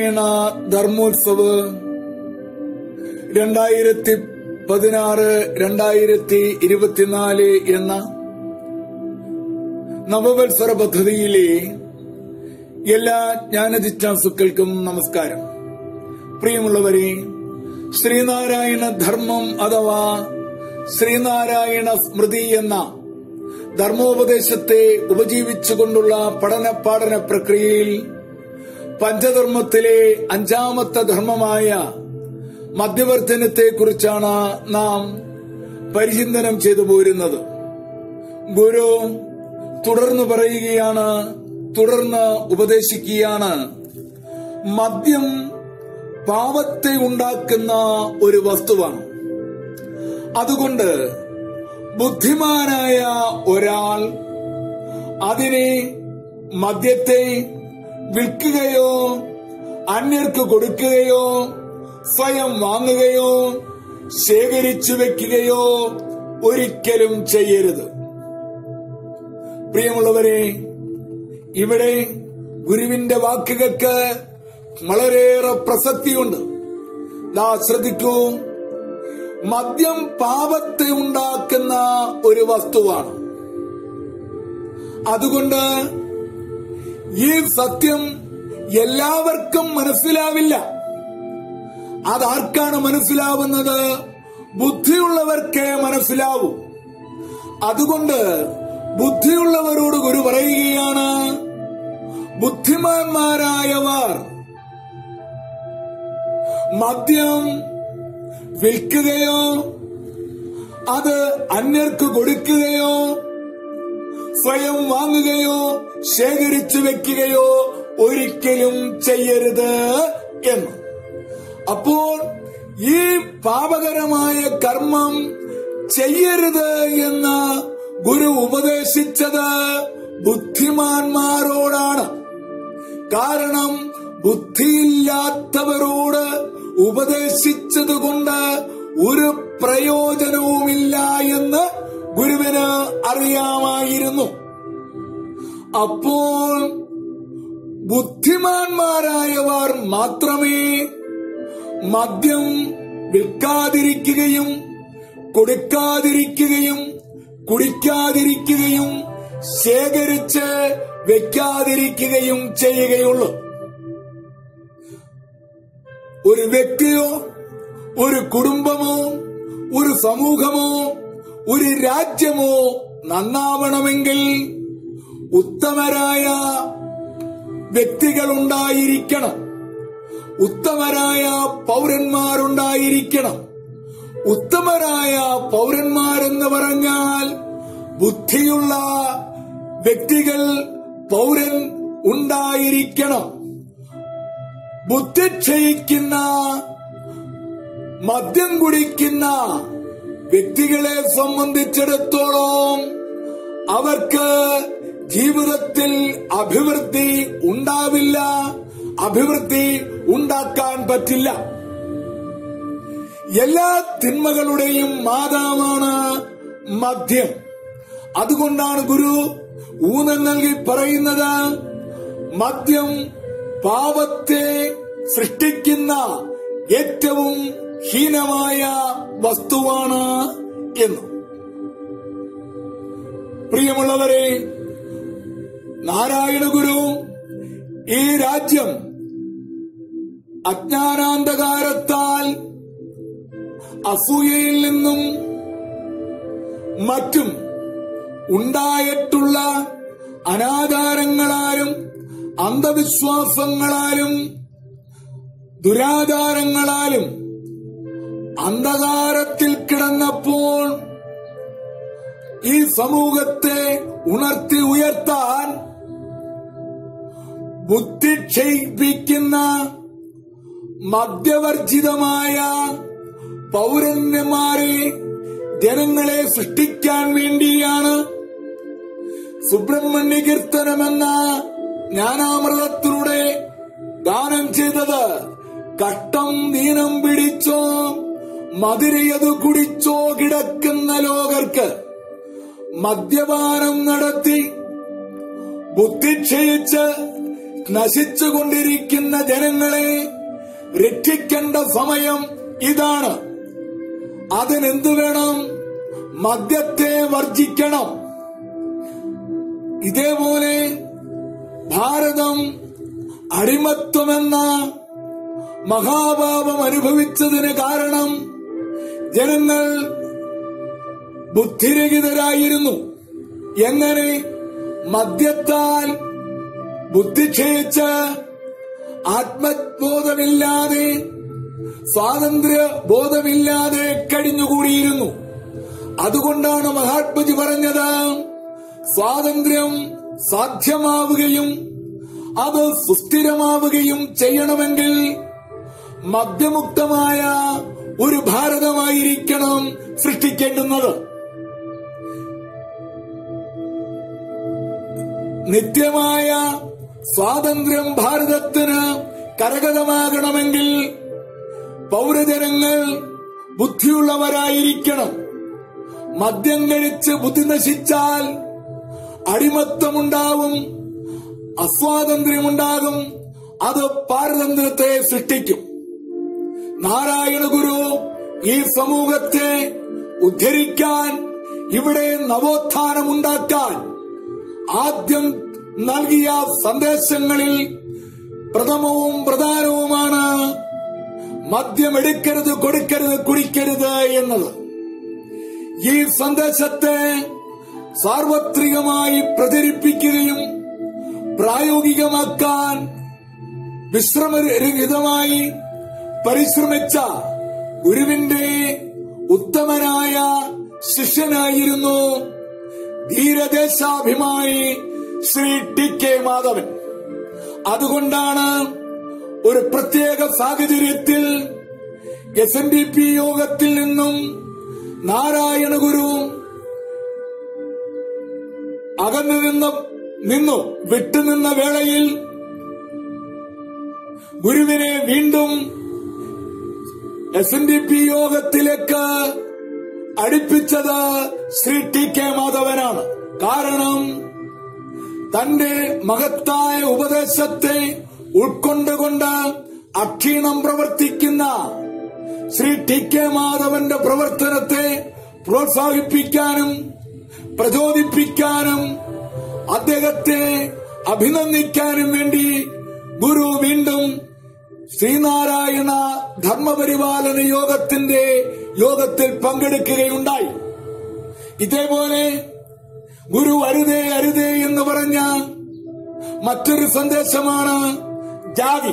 ശ്രീനാരായണ ധർമ്മോത്സവ് രണ്ടായിരത്തി പതിനാറ് രണ്ടായിരത്തി ഇരുപത്തിനാല് എന്ന നവവത്സര പദ്ധതിയിലെ എല്ലാ ജ്ഞാനജിജ്ഞാസുക്കൾക്കും നമസ്കാരം പ്രിയമുള്ളവരെ ശ്രീനാരായണ ധർമ്മം അഥവാ ശ്രീനാരായണ സ്മൃതി എന്ന ധർമ്മോപദേശത്തെ ഉപജീവിച്ചുകൊണ്ടുള്ള പഠന പാഠന പ്രക്രിയയിൽ പഞ്ചധർമ്മത്തിലെ അഞ്ചാമത്തെ ധർമ്മമായ മധ്യവർദ്ധനത്തെ കുറിച്ചാണ് നാം പരിചിന്തനം ചെയ്തു പോരുന്നത് ഗുരു തുടർന്ന് പറയുകയാണ് തുടർന്ന് ഉപദേശിക്കുകയാണ് മദ്യം പാവത്തെ ഉണ്ടാക്കുന്ന ഒരു വസ്തുവാണ് അതുകൊണ്ട് ബുദ്ധിമാനായ ഒരാൾ അതിനെ മദ്യത്തെ വിൽക്കുകയോ അന്യർക്ക് കൊടുക്കുകയോ സ്വയം വാങ്ങുകയോ ശേഖരിച്ചു വെക്കുകയോ ഒരിക്കലും ചെയ്യരുത് പ്രിയമുള്ളവരെ ഇവിടെ ഗുരുവിന്റെ വാക്കുകൾക്ക് വളരെയേറെ പ്രസക്തിയുണ്ട് ദാ ശ്രദ്ധിക്കൂ മദ്യം പാപത്തെ ഉണ്ടാക്കുന്ന ഒരു വസ്തുവാണ് അതുകൊണ്ട് ഈ സത്യം എല്ലാവർക്കും മനസ്സിലാവില്ല അതാർക്കാണ് മനസ്സിലാവുന്നത് ബുദ്ധിയുള്ളവർക്കേ മനസ്സിലാവൂ അതുകൊണ്ട് ബുദ്ധിയുള്ളവരോട് ഗുരു പറയുകയാണ് ബുദ്ധിമാന്മാരായവർ മദ്യം വിൽക്കുകയോ അത് അന്യർക്ക് കൊടുക്കുകയോ സ്വയം വാങ്ങുകയോ ശേഖരിച്ചു വെക്കുകയോ ഒരിക്കലും ചെയ്യരുത് എന്ന് അപ്പോൾ ഈ പാപകരമായ കർമ്മം ചെയ്യരുത് എന്ന് ഗുരു ഉപദേശിച്ചത് ബുദ്ധിമാന്മാരോടാണ് കാരണം ബുദ്ധിയില്ലാത്തവരോട് ഉപദേശിച്ചതുകൊണ്ട് ഒരു പ്രയോജനവുമില്ല എന്ന് ഗുരുവിന് അറിയാമായിരുന്നു അപ്പോൾ ബുദ്ധിമാന്മാരായവർ മാത്രമേ മദ്യം വിൽക്കാതിരിക്കുകയും കൊടുക്കാതിരിക്കുകയും കുടിക്കാതിരിക്കുകയും ശേഖരിച്ച് വെക്കാതിരിക്കുകയും ചെയ്യുകയുള്ളൂ ഒരു വ്യക്തിയോ ഒരു കുടുംബമോ ഒരു സമൂഹമോ ഒരു രാജ്യമോ നന്നാവണമെങ്കിൽ ഉത്തമരായ വ്യക്തികൾ ഉണ്ടായിരിക്കണം ഉത്തമരായ പൗരന്മാരുണ്ടായിരിക്കണം ഉത്തമരായ പൗരന്മാരെന്ന് പറഞ്ഞാൽ ബുദ്ധിയുള്ള വ്യക്തികൾ പൗരൻ ഉണ്ടായിരിക്കണം ബുദ്ധി ക്ഷയിക്കുന്ന മദ്യം കുടിക്കുന്ന വ്യക്തികളെ സംബന്ധിച്ചിടത്തോളം അവർക്ക് ജീവിതത്തിൽ അഭിവൃദ്ധി ഉണ്ടാവില്ല അഭിവൃദ്ധി ഉണ്ടാക്കാൻ പറ്റില്ല എല്ലാ തിന്മകളുടെയും മാതാവാണ് മദ്യം അതുകൊണ്ടാണ് ഗുരു ഊന്നൽ നൽകി പറയുന്നത് മദ്യം പാപത്തെ സൃഷ്ടിക്കുന്ന ഏറ്റവും ഹീനമായ വസ്തുവാണ് എന്ന് പ്രിയമുള്ളവരെ നാരായണ ഗുരു ഈ രാജ്യം അജ്ഞാനാന്ധകാരത്താൽ അസൂയയിൽ നിന്നും മറ്റും ഉണ്ടായിട്ടുള്ള അനാചാരങ്ങളാലും അന്ധവിശ്വാസങ്ങളാലും ദുരാചാരങ്ങളാലും അന്ധകാരത്തിൽ കിടന്നപ്പോൾ ഈ സമൂഹത്തെ ഉണർത്തി ഉയർത്താൻ ബുദ്ധി ക്ഷയിപ്പിക്കുന്ന മദ്യവർജിതമായ പൗരന്യന്മാരെ ജനങ്ങളെ സൃഷ്ടിക്കാൻ വേണ്ടിയാണ് സുബ്രഹ്മണ്യ കീർത്തനമെന്ന ജ്ഞാനാമൃതത്തിലൂടെ ദാനം ചെയ്തത് കഷ്ടം ദീനം പിടിച്ചോ മധുരയതു കുടിച്ചോ കിടക്കുന്ന ലോകർക്ക് മദ്യപാനം നടത്തി ബുദ്ധി ക്ഷയിച്ച് നശിച്ചുകൊണ്ടിരിക്കുന്ന ജനങ്ങളെ രക്ഷിക്കേണ്ട സമയം ഇതാണ് അതിനെന്തു വേണം മദ്യത്തെ വർജിക്കണം ഇതേപോലെ ഭാരതം അടിമത്വമെന്ന മഹാപാപം അനുഭവിച്ചതിന് കാരണം ജനങ്ങൾ ബുദ്ധിരഹിതരായിരുന്നു എങ്ങനെ മദ്യത്താൽ ബുദ്ധിക്ഷയിച്ച് ആത്മബോധമില്ലാതെ സ്വാതന്ത്ര്യ ബോധമില്ലാതെ കഴിഞ്ഞുകൂടിയിരുന്നു അതുകൊണ്ടാണ് മഹാത്മജി പറഞ്ഞത് സ്വാതന്ത്ര്യം സാധ്യമാവുകയും അത് സുസ്ഥിരമാവുകയും ചെയ്യണമെങ്കിൽ മദ്യമുക്തമായ ഒരു ഭാരതമായിരിക്കണം സൃഷ്ടിക്കേണ്ടുന്നത് നിത്യമായ സ്വാതന്ത്ര്യം ഭാരതത്തിന് കരഗതമാകണമെങ്കിൽ പൗരജനങ്ങൾ ബുദ്ധിയുള്ളവരായിരിക്കണം മദ്യം കഴിച്ച് ബുദ്ധി നശിച്ചാൽ അടിമത്തമുണ്ടാവും അസ്വാതന്ത്ര്യമുണ്ടാകും അത് പാരതന്ത്ര്യത്തെ സൃഷ്ടിക്കും നാരായണ ഗുരു ഈ സമൂഹത്തെ ഉദ്ധരിക്കാൻ ഇവിടെ നവോത്ഥാനമുണ്ടാക്കാൻ ആദ്യം നൽകിയ സന്ദേശങ്ങളിൽ പ്രഥമവും പ്രധാനവുമാണ് മദ്യം എടുക്കരുത് കൊടുക്കരുത് കുടിക്കരുത് എന്നത് ഈ സന്ദേശത്തെ സാർവത്രികമായി പ്രചരിപ്പിക്കുകയും പ്രായോഗികമാക്കാൻ വിശ്രമരഹിതമായി പരിശ്രമിച്ച ഗുരുവിന്റെ ഉത്തമനായ ശിഷ്യനായിരുന്നു ധീരദേശാഭിമാനി ശ്രീ ടി കെ മാധവൻ അതുകൊണ്ടാണ് ഒരു പ്രത്യേക സാഹചര്യത്തിൽ എസ് എൻ ഡി പി യോഗത്തിൽ നിന്നും നാരായണ ഗുരു അകന്നു നിന്ന നിന്നു വിട്ടുനിന്ന വേളയിൽ ഗുരുവിനെ വീണ്ടും എസ് എൻ ഡി പി യോഗത്തിലേക്ക് അടുപ്പിച്ചത് ശ്രീ ടി കെ മാധവനാണ് കാരണം തന്റെ മഹത്തായ ഉപദേശത്തെ ഉൾക്കൊണ്ടുകൊണ്ട് അക്ഷീണം പ്രവർത്തിക്കുന്ന ശ്രീ ടി കെ മാധവന്റെ പ്രവർത്തനത്തെ പ്രോത്സാഹിപ്പിക്കാനും പ്രചോദിപ്പിക്കാനും അദ്ദേഹത്തെ അഭിനന്ദിക്കാനും വേണ്ടി ഗുരു വീണ്ടും ശ്രീനാരായണ ധർമ്മപരിപാലന യോഗത്തിന്റെ യോഗത്തിൽ പങ്കെടുക്കുകയുണ്ടായി ഇതേപോലെ ഗുരു അരുതേ അരുതേ എന്ന് പറഞ്ഞ മറ്റൊരു സന്ദേശമാണ് ജാതി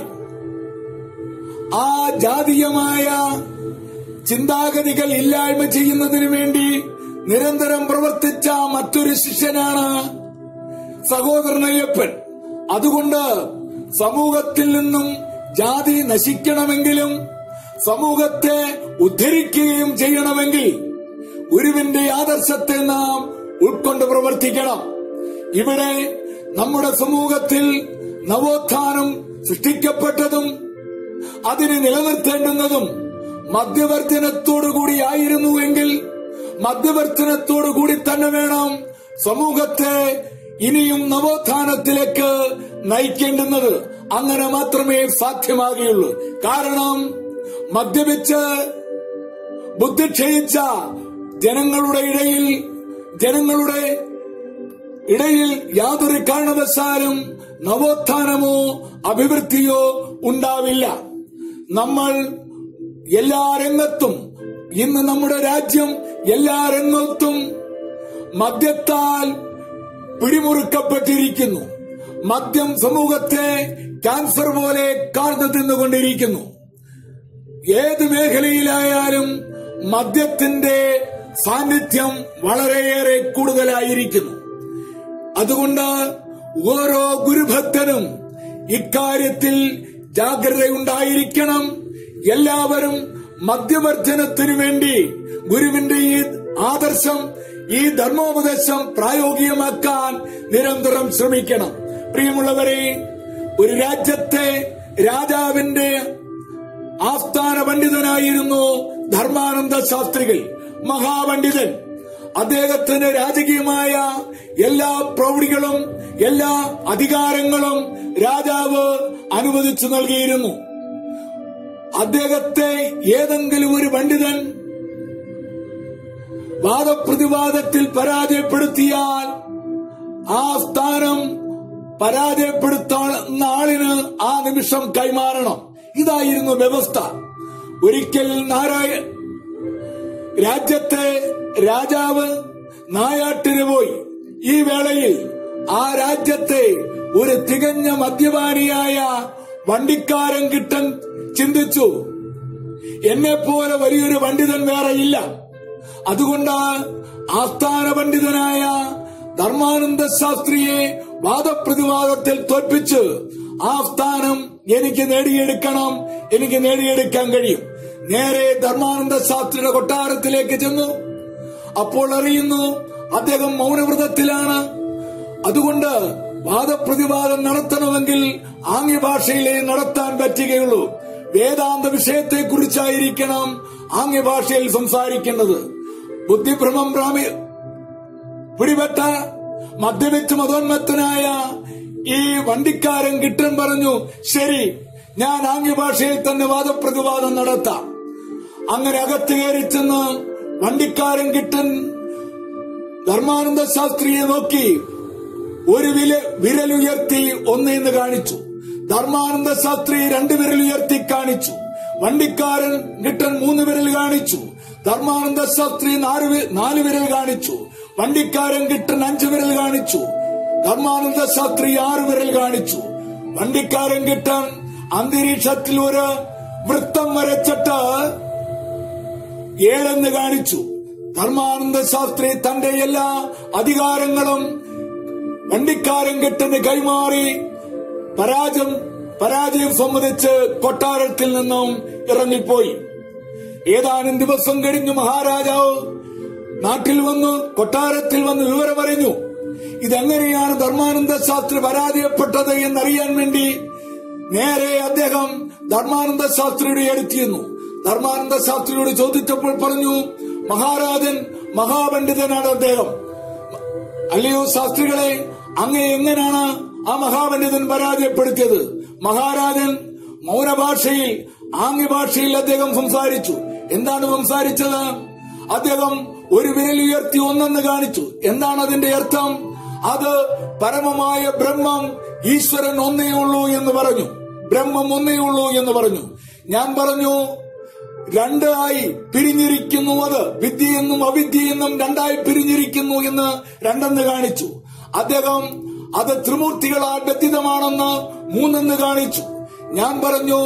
ആ ജാതീയമായ ചിന്താഗതികൾ ഇല്ലായ്മ ചെയ്യുന്നതിനു വേണ്ടി നിരന്തരം പ്രവർത്തിച്ച മറ്റൊരു ശിഷ്യനാണ് സഹോദരനയ്യപ്പൻ അതുകൊണ്ട് സമൂഹത്തിൽ നിന്നും ജാതി നശിക്കണമെങ്കിലും സമൂഹത്തെ ഉദ്ധരിക്കുകയും ചെയ്യണമെങ്കിൽ ഗുരുവിന്റെ ആദർശത്തെ നാം ഉൾക്കൊണ്ട് പ്രവർത്തിക്കണം ഇവിടെ നമ്മുടെ സമൂഹത്തിൽ നവോത്ഥാനം സൃഷ്ടിക്കപ്പെട്ടതും അതിനെ നിലനിർത്തേണ്ടുന്നതും മദ്യവർജനത്തോടുകൂടി ആയിരുന്നുവെങ്കിൽ മദ്യവർജനത്തോടുകൂടി തന്നെ വേണം സമൂഹത്തെ ഇനിയും നവോത്ഥാനത്തിലേക്ക് നയിക്കേണ്ടുന്നത് അങ്ങനെ മാത്രമേ സാധ്യമാകുകയുള്ളൂ കാരണം മദ്യപിച്ച് ബുദ്ധി ക്ഷയിച്ച ജനങ്ങളുടെ ഇടയിൽ ജനങ്ങളുടെ ഇടയിൽ യാതൊരു കാരണവശാലും നവോത്ഥാനമോ അഭിവൃദ്ധിയോ ഉണ്ടാവില്ല നമ്മൾ എല്ലാ രംഗത്തും ഇന്ന് നമ്മുടെ രാജ്യം എല്ലാ രംഗത്തും മദ്യത്താൽ പിടിമുറുക്കപ്പെട്ടിരിക്കുന്നു മദ്യം സമൂഹത്തെ ക്യാൻസർ പോലെ കാർന്നു തിന്നുകൊണ്ടിരിക്കുന്നു ഏത് മേഖലയിലായാലും മദ്യത്തിന്റെ സാന്നിധ്യം വളരെയേറെ കൂടുതലായിരിക്കുന്നു അതുകൊണ്ട് ഓരോ ഗുരുഭക്തനും ഇക്കാര്യത്തിൽ ജാഗ്രതയുണ്ടായിരിക്കണം എല്ലാവരും മദ്യവർജനത്തിനു വേണ്ടി ഗുരുവിന്റെ ഈ ആദർശം ഈ ധർമ്മോപദേശം പ്രായോഗികമാക്കാൻ നിരന്തരം ശ്രമിക്കണം പ്രിയമുള്ളവരെ ഒരു രാജ്യത്തെ രാജാവിന്റെ ആസ്ഥാന പണ്ഡിതനായിരുന്നു ധർമാനന്ദ ശാസ്ത്രികൾ മഹാപണ്ഡിതൻ അദ്ദേഹത്തിന് രാജകീയമായ എല്ലാ പ്രൗഢികളും എല്ലാ അധികാരങ്ങളും രാജാവ് അനുവദിച്ചു നൽകിയിരുന്നു അദ്ദേഹത്തെ ഏതെങ്കിലും ഒരു പണ്ഡിതൻ വാദപ്രതിവാദത്തിൽ പരാജയപ്പെടുത്തിയാൽ ആ സ്ഥാനം പരാജയപ്പെടുത്തുന്ന ആളിന് ആ നിമിഷം കൈമാറണം ഇതായിരുന്നു വ്യവസ്ഥ ഒരിക്കൽ നാരായ രാജ്യത്തെ രാജാവ് നായാട്ടിന് പോയി ഈ വേളയിൽ ആ രാജ്യത്തെ ഒരു തികഞ്ഞ മദ്യപാനിയായ വണ്ടിക്കാരൻ കിട്ടൻ ചിന്തിച്ചു എന്നെ പോലെ വലിയൊരു പണ്ഡിതൻ വേറെ ഇല്ല അതുകൊണ്ട് ആസ്ഥാന പണ്ഡിതനായ ധർമാനന്ദ ശാസ്ത്രിയെ വാദപ്രതിവാദത്തിൽ തോൽപ്പിച്ച് ആ സ്ഥാനം എനിക്ക് നേടിയെടുക്കണം എനിക്ക് നേടിയെടുക്കാൻ കഴിയും നേരെ ധർമാനന്ദ ശാസ്ത്രിയുടെ കൊട്ടാരത്തിലേക്ക് ചെന്നു അപ്പോൾ അറിയുന്നു അദ്ദേഹം മൗനവ്രതത്തിലാണ് അതുകൊണ്ട് വാദപ്രതിവാദം നടത്തണമെങ്കിൽ ആംഗ്യഭാഷയിലേ നടത്താൻ പറ്റുകയുള്ളൂ വേദാന്ത വിഷയത്തെ കുറിച്ചായിരിക്കണം ആംഗ്യഭാഷയിൽ സംസാരിക്കേണ്ടത് ബുദ്ധിഭ്രമം പ്രാമി പിടിപെട്ട മദ്യപിച്ച് മതോന്മത്തനായ ഈ വണ്ടിക്കാരൻ കിട്ടൻ പറഞ്ഞു ശരി ഞാൻ ആംഗ്യഭാഷയിൽ തന്നെ വാദപ്രതിവാദം നടത്താം അങ്ങനെ അകത്ത് കയറി ചെന്ന് വണ്ടിക്കാരൻ കിട്ടൻ ധർമാനന്ദ ശാസ്ത്രിയെ നോക്കി ഒരു വില വിരലുയർത്തി ഒന്നേന്ന് കാണിച്ചു ധർമാനന്ദ ശാസ്ത്രി രണ്ട് വിരലുയർത്തി കാണിച്ചു വണ്ടിക്കാരൻ കിട്ടൻ മൂന്ന് വിരൽ കാണിച്ചു ധർമാനന്ദ ശാസ്ത്രി നാല് വി- നാല് വിരൽ കാണിച്ചു വണ്ടിക്കാരൻ കിട്ടൻ അഞ്ച് വിരൽ കാണിച്ചു ധർമാനന്ദ ശാസ്ത്രി ആറ് വിരൽ കാണിച്ചു വണ്ടിക്കാരൻ കിട്ടൻ അന്തരീക്ഷത്തിൽ ഒരു വൃത്തം വരച്ചിട്ട് ഏഴെന്ന് കാണിച്ചു ധർമാനന്ദ ശാസ്ത്രി തന്റെ എല്ലാ അധികാരങ്ങളും വണ്ടിക്കാരൻ കെട്ടിന് കൈമാറി പരാജയം പരാജയം സമ്മതിച്ച് കൊട്ടാരത്തിൽ നിന്നും ഇറങ്ങിപ്പോയി ഏതാനും ദിവസം കഴിഞ്ഞു മഹാരാജാവ് നാട്ടിൽ വന്നു കൊട്ടാരത്തിൽ വന്ന് വിവരമറിഞ്ഞു ഇതെങ്ങനെയാണ് ധർമാനന്ദ ശാസ്ത്രി പരാജയപ്പെട്ടത് എന്നറിയാൻ വേണ്ടി നേരെ അദ്ദേഹം ധർമാനന്ദ ശാസ്ത്രിയുടെ അടുത്തിരുന്നു ധർമാനന്ദ ശാസ്ത്രിയോട് ചോദിച്ചപ്പോൾ പറഞ്ഞു മഹാരാജൻ മഹാപണ്ഡിതനാണ് അദ്ദേഹം അല്ലയോ ശാസ്ത്രികളെ അങ്ങേ എങ്ങനെയാണ് ആ മഹാപണ്ഡിതൻ പരാജയപ്പെടുത്തിയത് മഹാരാജൻ മൗനഭാഷയിൽ ആംഗ്യഭാഷയിൽ അദ്ദേഹം സംസാരിച്ചു എന്താണ് സംസാരിച്ചത് അദ്ദേഹം ഒരു വിരൽ ഉയർത്തി ഒന്നെന്ന് കാണിച്ചു എന്താണ് അതിന്റെ അർത്ഥം അത് പരമമായ ബ്രഹ്മം ഈശ്വരൻ ഒന്നേ ഉള്ളൂ എന്ന് പറഞ്ഞു ബ്രഹ്മം ഒന്നേ ഉള്ളൂ എന്ന് പറഞ്ഞു ഞാൻ പറഞ്ഞു രണ്ടായി പിരിഞ്ഞിരിക്കുന്നു അത് വിദ്യയെന്നും അവിദ്യയെന്നും രണ്ടായി പിരിഞ്ഞിരിക്കുന്നു എന്ന് രണ്ടെന്ന് കാണിച്ചു അദ്ദേഹം അത് ത്രിമൂർത്തികളാൽ ബന്ധിതമാണെന്ന് മൂന്നെന്ന് കാണിച്ചു ഞാൻ പറഞ്ഞു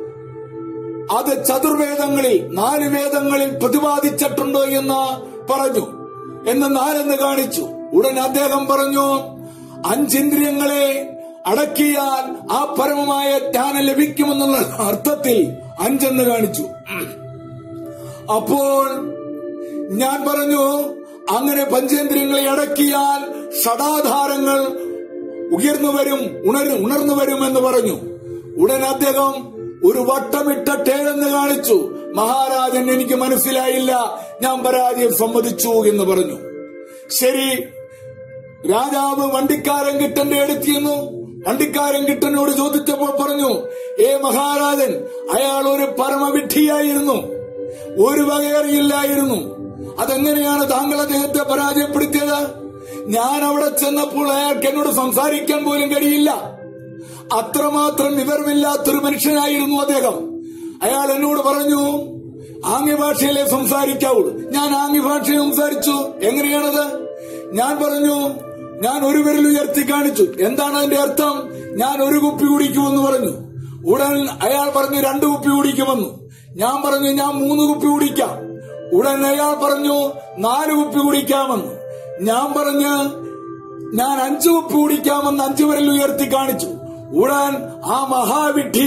അത് ചതുർവേദങ്ങളിൽ നാല് വേദങ്ങളിൽ പ്രതിപാദിച്ചിട്ടുണ്ട് എന്ന് പറഞ്ഞു എന്ന് നാലെന്ന് കാണിച്ചു ഉടൻ അദ്ദേഹം പറഞ്ഞു അഞ്ചിന്ദ്രിയങ്ങളെ അടക്കിയാൽ ആ പരമമായ ജ്ഞാനം ലഭിക്കുമെന്നുള്ള അർത്ഥത്തിൽ അഞ്ചെന്ന് കാണിച്ചു അപ്പോൾ ഞാൻ പറഞ്ഞു അങ്ങനെ പഞ്ചേന്ദ്രിയങ്ങളെ അടക്കിയാൽ ഷടാധാരങ്ങൾ ഉയർന്നു വരും ഉണരും ഉണർന്നു വരും എന്ന് പറഞ്ഞു ഉടൻ അദ്ദേഹം ഒരു വട്ടമിട്ട ടേഴെന്ന് കാണിച്ചു മഹാരാജൻ എനിക്ക് മനസ്സിലായില്ല ഞാൻ പരാജയം സമ്മതിച്ചു എന്ന് പറഞ്ഞു ശരി രാജാവ് വണ്ടിക്കാരൻ കിട്ടന്റെ അടുത്തിരുന്നു വണ്ടിക്കാരൻ കിട്ടനോട് ചോദിച്ചപ്പോൾ പറഞ്ഞു ഏ മഹാരാജൻ അയാൾ ഒരു പരമവിഡ്ഢിയായിരുന്നു ഒരു വകയറിയില്ലായിരുന്നു അതെങ്ങനെയാണ് താങ്കൾ അദ്ദേഹത്തെ പരാജയപ്പെടുത്തിയത് ഞാൻ അവിടെ ചെന്നപ്പോൾ അയാൾക്ക് എന്നോട് സംസാരിക്കാൻ പോലും കഴിയില്ല അത്രമാത്രം വിവരമില്ലാത്തൊരു മനുഷ്യനായിരുന്നു അദ്ദേഹം അയാൾ എന്നോട് പറഞ്ഞു ആംഗ്യഭാഷയിലെ സംസാരിക്കാവൂ ഞാൻ ആംഗ്യഭാഷയിൽ സംസാരിച്ചു എങ്ങനെയാണത് ഞാൻ പറഞ്ഞു ഞാൻ ഒരു വിരൽ ഉയർത്തി കാണിച്ചു എന്താണ് അതിന്റെ അർത്ഥം ഞാൻ ഒരു കുപ്പി കുടിക്കുമെന്ന് പറഞ്ഞു ഉടൻ അയാൾ പറഞ്ഞു രണ്ട് കുപ്പി കുടിക്കുമെന്ന് ഞാൻ പറഞ്ഞു ഞാൻ മൂന്ന് കുപ്പി കുടിക്കാം ഉടൻ അയാൾ പറഞ്ഞു നാല് കുപ്പി കുടിക്കാമെന്ന് ഞാൻ പറഞ്ഞ് ഞാൻ അഞ്ചു കുപ്പി കുടിക്കാമെന്ന് അഞ്ചു വിരൽ ഉയർത്തി കാണിച്ചു ഉടൻ ആ മഹാവിഡ്ഢി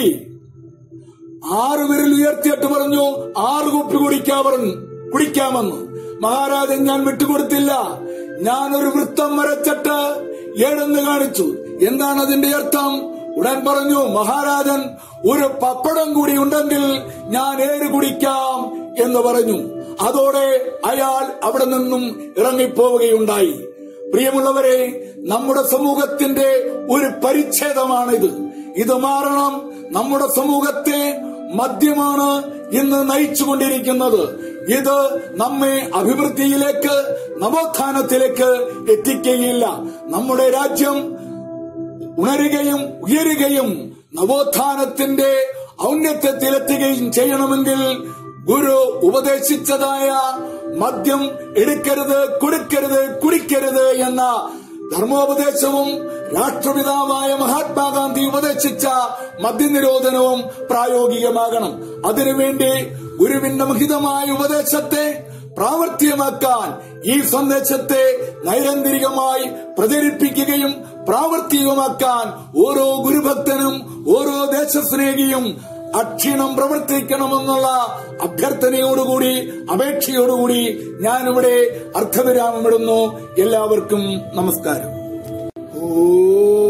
ആറ് വിരൽ ഉയർത്തിയിട്ട് പറഞ്ഞു ആറ് കുപ്പി കുടിക്കാ പറഞ്ഞു കുടിക്കാമെന്ന് മഹാരാജൻ ഞാൻ വിട്ടുകൊടുത്തില്ല ഞാൻ ഒരു വൃത്തം വരച്ചിട്ട് ഏഴെന്ന് കാണിച്ചു എന്താണ് അതിന്റെ അർത്ഥം ഉടൻ പറഞ്ഞു മഹാരാജൻ ഒരു പപ്പടം കൂടി ഉണ്ടെങ്കിൽ ഞാൻ ഏഴ് കുടിക്കാം എന്ന് പറഞ്ഞു അതോടെ അയാൾ അവിടെ നിന്നും ഇറങ്ങിപ്പോവുകയുണ്ടായി പ്രിയമുള്ളവരെ നമ്മുടെ സമൂഹത്തിന്റെ ഒരു പരിച്ഛേദമാണിത് ഇത് മാറണം നമ്മുടെ സമൂഹത്തെ മദ്യമാണ് ഇന്ന് നയിച്ചുകൊണ്ടിരിക്കുന്നത് ഇത് നമ്മെ അഭിവൃദ്ധിയിലേക്ക് നവോത്ഥാനത്തിലേക്ക് എത്തിക്കുകയില്ല നമ്മുടെ രാജ്യം ഉണരുകയും ഉയരുകയും നവോത്ഥാനത്തിന്റെ ഔന്നത്യത്തിലെത്തുകയും ചെയ്യണമെങ്കിൽ ഗുരു ഉപദേശിച്ചതായ മദ്യം എടുക്കരുത് കൊടുക്കരുത് കുടിക്കരുത് എന്ന ധർമ്മോപദേശവും രാഷ്ട്രപിതാവായ മഹാത്മാഗാന്ധി ഉപദേശിച്ച മദ്യനിരോധനവും പ്രായോഗികമാകണം അതിനുവേണ്ടി ഗുരുവിന്റെ മഹിതമായ ഉപദേശത്തെ പ്രാവർത്തികമാക്കാൻ ഈ സന്ദേശത്തെ നൈരന്തരികമായി പ്രചരിപ്പിക്കുകയും പ്രാവർത്തികമാക്കാൻ ഓരോ ഗുരുഭക്തനും ഓരോ ദേശസ്നേഹിയും അക്ഷീണം പ്രവർത്തിക്കണമെന്നുള്ള അഭ്യർത്ഥനയോടുകൂടി അപേക്ഷയോടുകൂടി ഞാനിവിടെ അർത്ഥവിരാമമിടുന്നു എല്ലാവർക്കും നമസ്കാരം ഓ